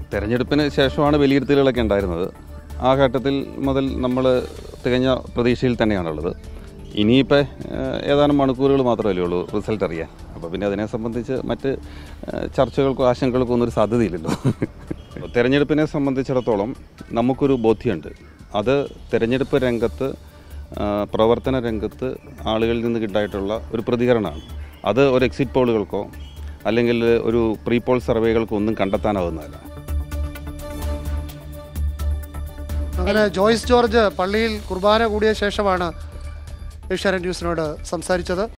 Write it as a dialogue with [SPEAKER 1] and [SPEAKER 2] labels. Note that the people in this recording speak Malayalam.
[SPEAKER 1] തെരഞ്ഞെടുപ്പിന് ശേഷമാണ് വിലയിരുത്തലുകളൊക്കെ ഉണ്ടായിരുന്നത് ആ ഘട്ടത്തിൽ മുതൽ നമ്മൾ തികഞ്ഞ പ്രതീക്ഷയിൽ തന്നെയാണുള്ളത് ഇനിയിപ്പോൾ ഏതാനും മണിക്കൂറുകൾ മാത്രമല്ലേ ഉള്ളൂ റിസൾട്ട് അറിയാൻ അപ്പോൾ പിന്നെ അതിനെ സംബന്ധിച്ച് മറ്റ് ഏഹ്, ചർച്ചകൾക്കോ ആശങ്കകൾക്കോ ഒന്നും ഒരു സാധ്യതയില്ലല്ലോ തെരഞ്ഞെടുപ്പിനെ സംബന്ധിച്ചിടത്തോളം നമുക്കൊരു ബോധ്യമുണ്ട് അത് തെരഞ്ഞെടുപ്പ് രംഗത്ത് ആ, പ്രവർത്തന രംഗത്ത് ആളുകളിൽ നിന്ന് കിട്ടായിട്ടുള്ള ഒരു പ്രതികരണമാണ് അത് ഒരു എക്സിറ്റ് പോളുകൾക്കോ അല്ലെങ്കിൽ ഒരു പ്രീ പോൾ സർവേകൾക്കോ ഒന്നും കണ്ടെത്താനാവുന്നതല്ല
[SPEAKER 2] അങ്ങനെ ജോയ്സ് ജോർജ് പള്ളിയിൽ കുർബാന കൂടിയ ശേഷമാണ് ഏഷ്യാനെറ്റ് ന്യൂസിനോട് സംസാരിച്ചത്